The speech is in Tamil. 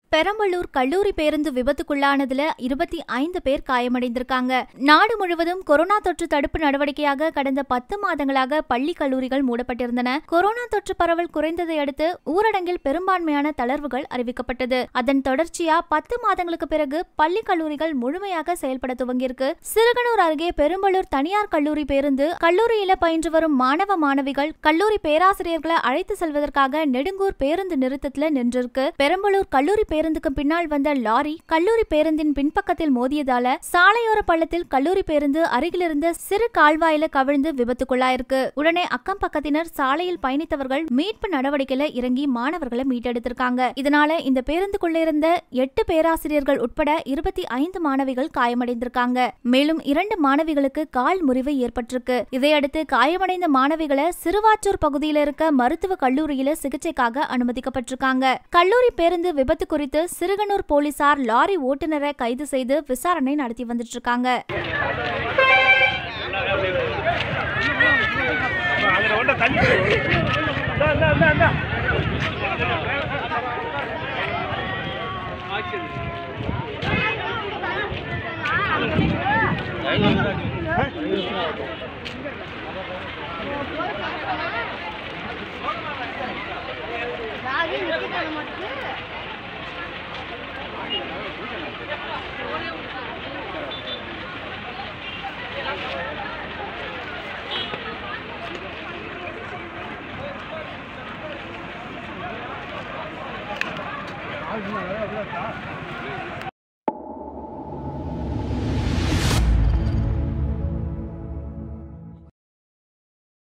பெரம்பலூர் கல்லூரி பேருந்து விபத்துக்குள்ளானதுல இருபத்தி ஐந்து பேர் காயமடைந்திருக்காங்க நாடு முழுவதும் கொரோனா தொற்று தடுப்பு நடவடிக்கையாக கடந்த பத்து மாதங்களாக பள்ளி கல்லூரிகள் மூடப்பட்டிருந்தன கொரோனா தொற்று பரவல் குறைந்ததை அடுத்து ஊரடங்கில் பெரும்பான்மையான தளர்வுகள் அறிவிக்கப்பட்டது அதன் தொடர்ச்சியா பத்து மாதங்களுக்கு பிறகு பள்ளி கல்லூரிகள் முழுமையாக செயல்பட துவங்கியிருக்கு சிறுகனூர் அருகே பெரும்பலூர் தனியார் கல்லூரி பேருந்து கல்லூரியில பயின்று வரும் மாணவ மாணவிகள் கல்லூரி பேராசிரியர்களை அழைத்து செல்வதற்காக நெடுங்கூர் பேருந்து நிறுத்தத்துல நின்றிருக்கு பெரம்பலூர் கல்லூரி பேருந்துக்கு பின்னால் வந்த லாரி கல்லூரி பேருந்தின் பின்பக்கத்தில் மோதியதால சாலையோர பள்ளத்தில் கல்லூரி பேருந்து அருகிலிருந்த சிறு கால்வாயில கவிழ்ந்து விபத்துக்குள்ளாயிருக்கு உடனே அக்கம் பக்கத்தினர் சாலையில் பயணித்தவர்கள் மீட்பு நடவடிக்கையில இறங்கி மாணவர்களை மீட்டெடுத்திருக்காங்க இதனால இந்த பேருந்துக்குள்ள இருந்த எட்டு பேராசிரியர்கள் உட்பட இருபத்தி ஐந்து மாணவிகள் காயமடைந்திருக்காங்க மேலும் இரண்டு மாணவிகளுக்கு கால் முறிவு ஏற்பட்டிருக்கு இதையடுத்து காயமடைந்த மாணவிகளை சிறுவாச்சூர் பகுதியில் இருக்க மருத்துவ கல்லூரியில சிகிச்சைக்காக அனுமதிக்கப்பட்டிருக்காங்க கல்லூரி பேருந்து விபத்து குறித்து சிறுகனூர் போலீசார் லாரி ஓட்டுநரை கைது செய்து விசாரணை நடத்தி வந்துட்டு இருக்காங்க அங்கே ஒன்றை தண்ணி இந்தா, இந்தா, இந்தா, இந்தா.